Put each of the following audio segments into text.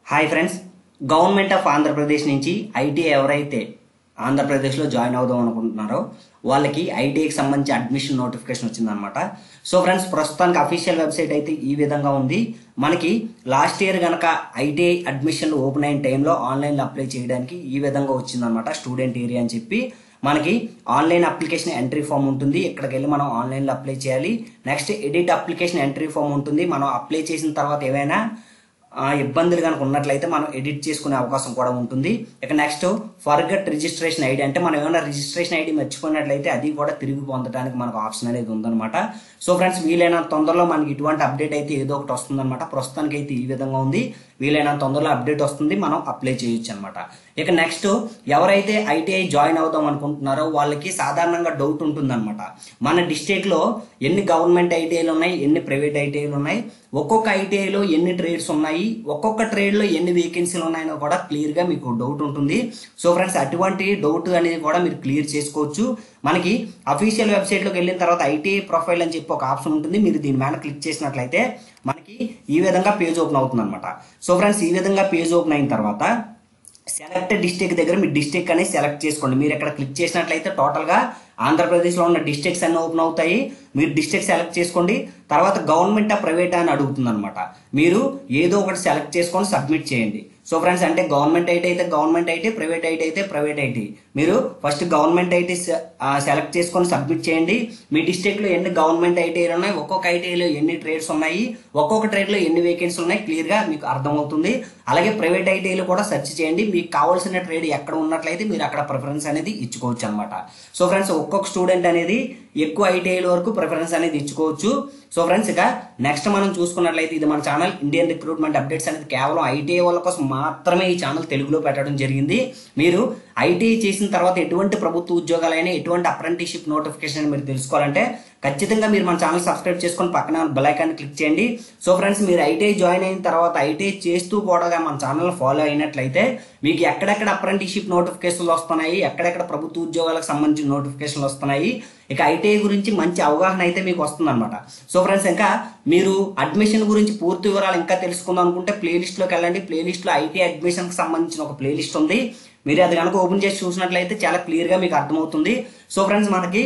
hi friends government of Andhra Pradesh నుంచి IT ఎవరైతే ఆంధ్రప్రదేశ్లో జాయిన్ అవుదాం అనుకుంటున్నారో వాళ్ళకి ఐటీఐకి సంబంధించి అడ్మిషన్ నోటిఫికేషన్ వచ్చిందనమాట సో ఫ్రెండ్స్ ప్రస్తుతానికి అఫీషియల్ వెబ్సైట్ అయితే ఈ విధంగా ఉంది మనకి లాస్ట్ ఇయర్ కనుక ఐటీఐ అడ్మిషన్లు ఓపెన్ అయిన టైంలో ఆన్లైన్లో అప్లై చేయడానికి ఈ విధంగా వచ్చిందనమాట స్టూడెంట్ ఏరియా అని చెప్పి మనకి ఆన్లైన్ అప్లికేషన్ ఎంట్రీ ఫామ్ ఉంటుంది ఇక్కడికి వెళ్ళి మనం ఆన్లైన్లో అప్లై చేయాలి next edit application entry form ఉంటుంది మనం అప్లై చేసిన తర్వాత ఏవైనా ఆ, ఇబ్బందులు కనుక ఉన్నట్లయితే మనం ఎడిట్ చేసుకునే అవకాశం కూడా ఉంటుంది ఇక నెక్స్ట్ ఫర్గట్ రిజిస్ట్రేషన్ ఐడి అంటే మనం ఏమైనా రిజిస్ట్రేషన్ ఐడి మర్చిపోయినట్లయితే అది కూడా తిరిగి పొందడానికి మనకు ఆప్షన్ అనేది ఉందన్నమాట సో ఫ్రెండ్స్ వీలైనంత తొందరలో మనకి ఇటువంటి అప్డేట్ అయితే ఏదో ఒకటి వస్తుందన్నమాట ప్రస్తుతానికి అయితే ఈ విధంగా ఉంది వీలైనంత తొందరలో అప్డేట్ వస్తుంది మనం అప్లై చేయొచ్చు అనమాట ఇక నెక్స్ట్ ఎవరైతే ఐటీఐ జాయిన్ అవుదాం అనుకుంటున్నారో వాళ్ళకి సాధారణంగా డౌట్ ఉంటుందన్నమాట మన డిస్ట్రిక్ట్ లో ఎన్ని గవర్నమెంట్ ఐటీఐలు ఉన్నాయి ఎన్ని ప్రైవేట్ ఐటీఐలు ఉన్నాయి ఒక్కొక్క ఐటీఐలో ఎన్ని ట్రేడ్స్ ఉన్నాయి ఒక్కొక్క ట్రేడ్ లో ఎన్ని వేకెన్సీలు ఉన్నాయో కూడా క్లియర్ గా మీకు డౌట్ ఉంటుంది సో ఫ్రెండ్స్ అటువంటి డౌట్ అనేది కూడా మీరు క్లియర్ చేసుకోవచ్చు మనకి అఫీషియల్ వెబ్సైట్ లోకి వెళ్ళిన తర్వాత ఐటీఐ ప్రొఫైల్ అని చెప్పి ఒక ఆప్షన్ ఉంటుంది మీరు దీని మీద క్లిక్ చేసినట్లయితే మనకి ఈ విధంగా పేజ్ ఓపెన్ అవుతుంది అనమాట సో ఫ్రెండ్స్ ఈ విధంగా పేజ్ ఓపెన్ అయిన తర్వాత సెలెక్ట్ డిస్టిక్ దగ్గర మీ డిస్టిక్ అనేది సెలెక్ట్ చేసుకోండి మీరు ఇక్కడ క్లిక్ చేసినట్లయితే టోటల్ గా ఆంధ్రప్రదేశ్ లో ఉన్న డిస్ట్రిక్ట్స్ అన్ని ఓపెన్ అవుతాయి మీరు డిస్ట్రిక్ట్ సెలెక్ట్ చేసుకోండి తర్వాత గవర్నమెంట్ ప్రైవేట్ అని అడుగుతుంది అనమాట మీరు ఏదో ఒకటి సెలెక్ట్ చేసుకొని సబ్మిట్ చేయండి సో ఫ్రెండ్స్ అంటే గవర్నమెంట్ ఐటీ అయితే గవర్నమెంట్ ఐటీ ప్రైవేట్ ఐటీ అయితే ప్రైవేట్ ఐటీ మీరు ఫస్ట్ గవర్నమెంట్ ఐటీ సెలెక్ట్ చేసుకొని సబ్మిట్ చేయండి మీ డిస్ట్రిక్ట్ లో ఎన్ని గవర్నమెంట్ ఐటీలు ఉన్నాయి ఒక్కొక్క ఐటీలో ఎన్ని ట్రేడ్స్ ఉన్నాయి ఒక్కొక్క ట్రేడ్ లో ఎన్ని వేకెన్సీ ఉన్నాయి క్లియర్ గా మీకు అర్థమవుతుంది అలాగే ప్రైవేట్ ఐటీలు కూడా సెర్చ్ చేయండి మీకు కావాల్సిన ట్రేడ్ ఎక్కడ ఉన్నట్లయితే మీరు అక్కడ ప్రిఫరెన్స్ అనేది ఇచ్చుకోవచ్చు అనమాట సో ఫ్రెండ్స్ ఒక్కొక్క స్టూడెంట్ అనేది ఎక్కువ ఐటీఐల వరకు ప్రిఫరెన్స్ అనేది ఇచ్చుకోవచ్చు సో ఫ్రెండ్స్ ఇక నెక్స్ట్ మనం చూసుకున్నట్లయితే ఇది మన ఛానల్ ఇండియన్ రిక్రూట్మెంట్ అప్డేట్స్ అనేది కేవలం ఐటీఐ వాళ్ళ కోసం మాత్రమే ఈ ఛానల్ తెలుగులో పెట్టడం జరిగింది మీరు ఐటీఐ చేసిన తర్వాత ఎటువంటి ప్రభుత్వ ఉద్యోగాలైనా ఎటువంటి అప్రెంటిషిప్ నోటిఫికేషన్ మీరు తెలుసుకోవాలంటే ఖచ్చితంగా మీరు మన ఛానల్ సబ్స్క్రైబ్ చేసుకొని పక్కన బెల్ ఐకాన్ క్లిక్ చేయండి సో ఫ్రెండ్స్ మీరు ఐటీఐ జాయిన్ అయిన తర్వాత ఐటీఐ చేస్తూ కూడా మన ఛానల్ ఫాలో అయినట్లయితే మీకు ఎక్కడెక్కడ అప్రెంటిషిప్ నోటిఫికేషన్లు వస్తున్నాయి ఎక్కడెక్కడ ప్రభుత్వ ఉద్యోగాలకు సంబంధించిన నోటిఫికేషన్లు వస్తున్నాయి ఇక ఐటీఐ గురించి మంచి అవగాహన అయితే మీకు వస్తుందన్నమాట సో ఫ్రెండ్స్ ఇంకా మీరు అడ్మిషన్ గురించి పూర్తి వివరాలు ఇంకా తెలుసుకుందాం అనుకుంటే ప్లేలిస్ట్ లోకి వెళ్ళండి ప్లేలిస్ట్ లో ఐటీ అడ్మిషన్ కి సంబంధించిన ఒక ప్లేలిస్ట్ ఉంది మీరు అది కనుక ఓపెన్ చేసి చూసినట్లయితే చాలా క్లియర్ గా మీకు అర్థమవుతుంది సో ఫ్రెండ్స్ మనకి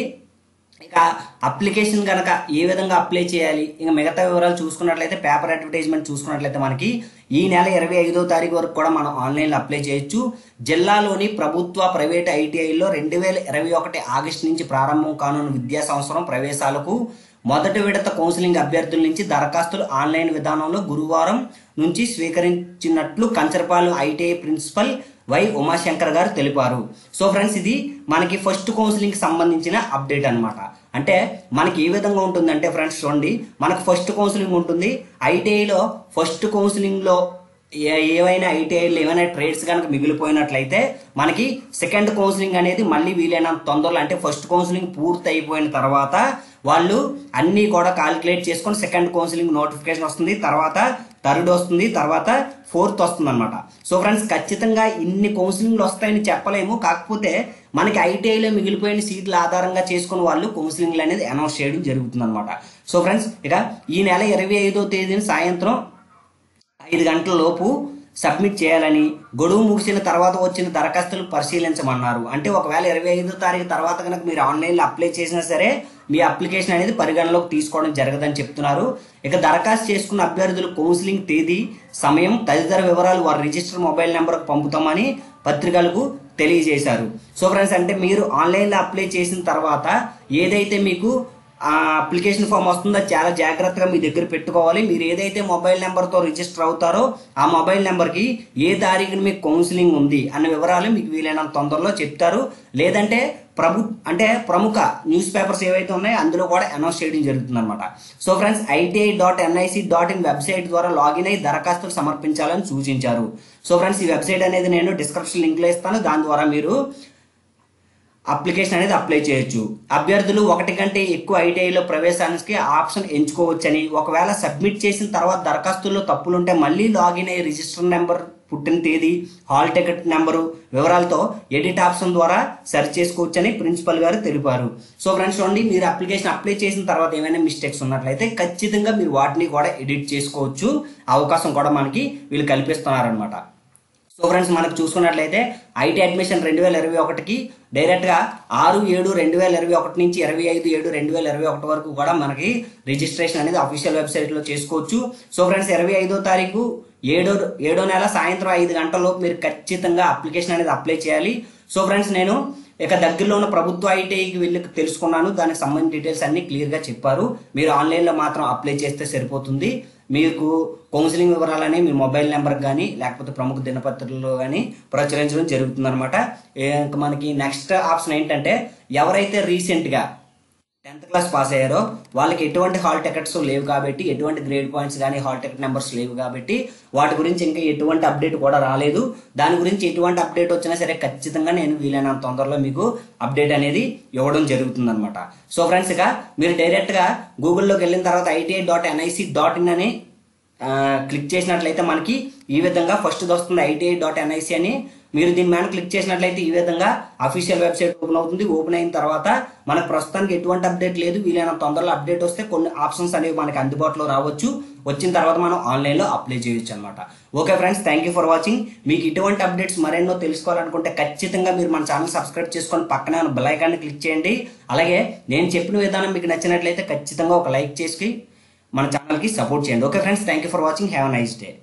ఇక అప్లికేషన్ కనుక ఏ విధంగా అప్లై చేయాలి ఇంకా మిగతా వివరాలు చూసుకున్నట్లయితే పేపర్ అడ్వర్టైజ్మెంట్ చూసుకున్నట్లయితే మనకి ఈ నెల ఇరవై ఐదో తారీఖు వరకు కూడా మనం ఆన్లైన్లో అప్లై చేయొచ్చు జిల్లాలోని ప్రభుత్వ ప్రైవేట్ ఐటీఐలో రెండు వేల ఇరవై ఒకటి ఆగస్టు నుంచి ప్రారంభం కానున్న విద్యా సంవత్సరం ప్రవేశాలకు మొదటి విడత కౌన్సిలింగ్ అభ్యర్థుల నుంచి దరఖాస్తులు ఆన్లైన్ విధానంలో గురువారం నుంచి స్వీకరించినట్లు Kancharapalem ITI principal Y Umashankar garu తెలిపారు సో ఫ్రెండ్స్ ఇది మనకి ఫస్ట్ కౌన్సిలింగ్ సంబంధించిన అప్డేట్ అన్నమాట అంటే మనకి ఏ విధంగా ఉంటుందంటే ఫ్రెండ్స్ చూడండి మనకు ఫస్ట్ కౌన్సిలింగ్ ఉంటుంది ఐటీఐలో ఫస్ట్ కౌన్సిలింగ్లో ఏ- ఏవైనా ఐటీఐలో ఏమైనా ట్రేడ్స్ కనుక మిగిలిపోయినట్లయితే మనకి సెకండ్ కౌన్సిలింగ్ అనేది మళ్ళీ వీలైనంత తొందరలో అంటే ఫస్ట్ కౌన్సిలింగ్ పూర్తి అయిపోయిన తర్వాత వాళ్ళు అన్నీ కూడా కాలిక్యులేట్ చేసుకొని సెకండ్ కౌన్సిలింగ్ నోటిఫికేషన్ వస్తుంది తర్వాత థర్డ్ వస్తుంది తర్వాత ఫోర్త్ వస్తుంది అనమాట సో ఫ్రెండ్స్ ఖచ్చితంగా ఇన్ని కౌన్సిలింగ్లు వస్తాయని చెప్పలేము కాకపోతే మనకి ఐటీఐలో మిగిలిపోయిన సీట్ల ఆధారంగా చేసుకుని వాళ్ళు కౌన్సిలింగ్లు అనేది అనౌన్స్ చేయడం జరుగుతుంది అనమాట సో ఫ్రెండ్స్ ఇక ఈ నెల ఇరవై ఐదో తేదీన సాయంత్రం ఐదు గంటల లోపు సబ్మిట్ చేయాలని గడువు ముగిసిన తర్వాత వచ్చిన దరఖాస్తులు పరిశీలించమన్నారు అంటే ఒకవేళ ఇరవై ఐదో తారీఖు తర్వాత కనుక మీరు ఆన్లైన్లో అప్లై చేసినా సరే మీ అప్లికేషన్ అనేది పరిగణలోకి తీసుకోవడం జరగదని చెప్తున్నారు ఇక దరఖాస్తు చేసుకున్న అభ్యర్థులు కౌన్సిలింగ్ తేదీ సమయం తదితర వివరాలు వారి రిజిస్టర్ మొబైల్ నెంబర్కు పంపుతామని పత్రికలకు తెలియజేశారు సో ఫ్రెండ్స్ అంటే మీరు ఆన్లైన్లో అప్లై చేసిన తర్వాత ఏదైతే మీకు ఆ అప్లికేషన్ ఫామ్ వస్తుందో చాలా జాగ్రత్తగా మీ దగ్గర పెట్టుకోవాలి మీరు ఏదైతే మొబైల్ నెంబర్తో రిజిస్టర్ అవుతారో ఆ మొబైల్ నెంబర్కి ఏ తారీఖున మీకు కౌన్సిలింగ్ ఉంది అన్న వివరాలు మీకు వీలైనంత తొందరలో చెప్తారు లేదంటే ప్రభు అంటే ప్రముఖ న్యూస్ పేపర్స్ ఏవైతే ఉన్నాయో అందులో కూడా అనౌన్స్ చేయడం జరుగుతుంది అనమాట so friends ITI dot NIC dot in website ద్వారా లాగిన్ అయ్యి దరఖాస్తులు సమర్పించాలని సూచించారు సో ఫ్రెండ్స్ ఈ వెబ్సైట్ అనేది నేను డిస్క్రిప్షన్ లింక్లో ఇస్తాను దాని ద్వారా మీరు అప్లికేషన్ అనేది అప్లై చేయొచ్చు అభ్యర్థులు ఒకటి కంటే ఎక్కువ ఐటీఐలో ప్రవేశానికి ఆప్షన్ ఎంచుకోవచ్చని ఒకవేళ సబ్మిట్ చేసిన తర్వాత దరఖాస్తుల్లో తప్పులుంటే మళ్ళీ లాగిన్ అయ్యి రిజిస్టర్ నెంబర్ పుట్టిన తేదీ హాల్ టికెట్ నెంబరు వివరాలతో ఎడిట్ ఆప్షన్ ద్వారా సెర్చ్ చేసుకోవచ్చని ప్రిన్సిపల్ గారు తెలిపారు సో ఫ్రెండ్స్ చూడండి మీరు అప్లికేషన్ అప్లై చేసిన తర్వాత ఏమైనా మిస్టేక్స్ ఉన్నట్లయితే ఖచ్చితంగా మీరు వాటిని కూడా ఎడిట్ చేసుకోవచ్చు అవకాశం కూడా మనకి వీళ్ళు కల్పిస్తున్నారనమాట సో ఫ్రెండ్స్ మనకు చూసుకున్నట్లయితే ఐటీ అడ్మిషన్ రెండు వేల ఇరవై ఒకటికి డైరెక్ట్గా ఆరు ఏడు రెండు వేల ఇరవై ఒకటి నుంచి ఇరవై ఐదు ఏడు రెండు వేల ఇరవై ఒకటి వరకు కూడా మనకి రిజిస్ట్రేషన్ అనేది అఫీషియల్ వెబ్సైట్లో చేసుకోవచ్చు సో ఫ్రెండ్స్ ఇరవై ఐదో తారీఖు ఏడో ఏడో నెల సాయంత్రం ఐదు గంటలలోపు మీరు ఖచ్చితంగా అప్లికేషన్ అనేది అప్లై చేయాలి సో ఫ్రెండ్స్ నేను ఇక దగ్గరలో ఉన్న ప్రభుత్వ ఐటీఐకి వెళ్ళి తెలుసుకున్నాను దానికి సంబంధించిన డీటెయిల్స్ అన్ని క్లియర్గా చెప్పారు మీరు ఆన్లైన్లో మాత్రం అప్లై చేస్తే సరిపోతుంది మీకు కౌన్సిలింగ్ వివరాలని మీ మొబైల్ నెంబర్ కానీ లేకపోతే ప్రముఖ దినపత్రికల్లో కానీ ప్రచురించడం జరుగుతుందన్నమాట ఇంకా మనకి నెక్స్ట్ ఆప్షన్ ఏంటంటే ఎవరైతే రీసెంట్గా టెన్త్ క్లాస్ పాస్ అయ్యారో వాళ్ళకి ఎటువంటి హాల్ టికెట్స్ లేవు కాబట్టి ఎటువంటి గ్రేడ్ పాయింట్స్ కానీ హాల్ టికెట్ నెంబర్స్ లేవు కాబట్టి వాటి గురించి ఇంకా ఎటువంటి అప్డేట్ కూడా రాలేదు దాని గురించి ఎటువంటి అప్డేట్ వచ్చినా సరే ఖచ్చితంగా నేను వీలైనంత తొందరలో మీకు అప్డేట్ అనేది ఇవ్వడం జరుగుతుందన్నమాట సో ఫ్రెండ్స్ ఇక మీరు డైరెక్ట్గా గూగుల్లోకి వెళ్ళిన తర్వాత ITI dot NIC dot in అని ఆ, క్లిక్ చేసినట్లయితే మనకి ఈ విధంగా ఫస్ట్ వస్తుంది ఐటీఐ డాట్ ఎన్ఐసి అని మీరు దీని మీద క్లిక్ చేసినట్లయితే ఈ విధంగా అఫీషియల్ వెబ్సైట్ ఓపెన్ అవుతుంది ఓపెన్ అయిన తర్వాత మనకు ప్రస్తుతానికి ఎటువంటి అప్డేట్ లేదు వీలైన తొందరలో అప్డేట్ వస్తే కొన్ని ఆప్షన్స్ అనేవి మనకి అందుబాటులో రావచ్చు వచ్చిన తర్వాత మనం ఆన్లైన్లో అప్లై చేయొచ్చు అనమాట okay friends thank you for watching మీకు ఇటువంటి అప్డేట్స్ మరెన్నో తెలుసుకోవాలనుకుంటే ఖచ్చితంగా మీరు మన ఛానల్ సబ్స్క్రైబ్ చేసుకొని పక్కనే ఉన్న బెల్ ఐకాన్ని క్లిక్ చేయండి అలాగే నేను చెప్పిన విధానం మీకు నచ్చినట్లయితే ఖచ్చితంగా ఒక లైక్ చేసి మన ఛానల్కి సపోర్ట్ చేయండి okay friends thank you for watching have nice day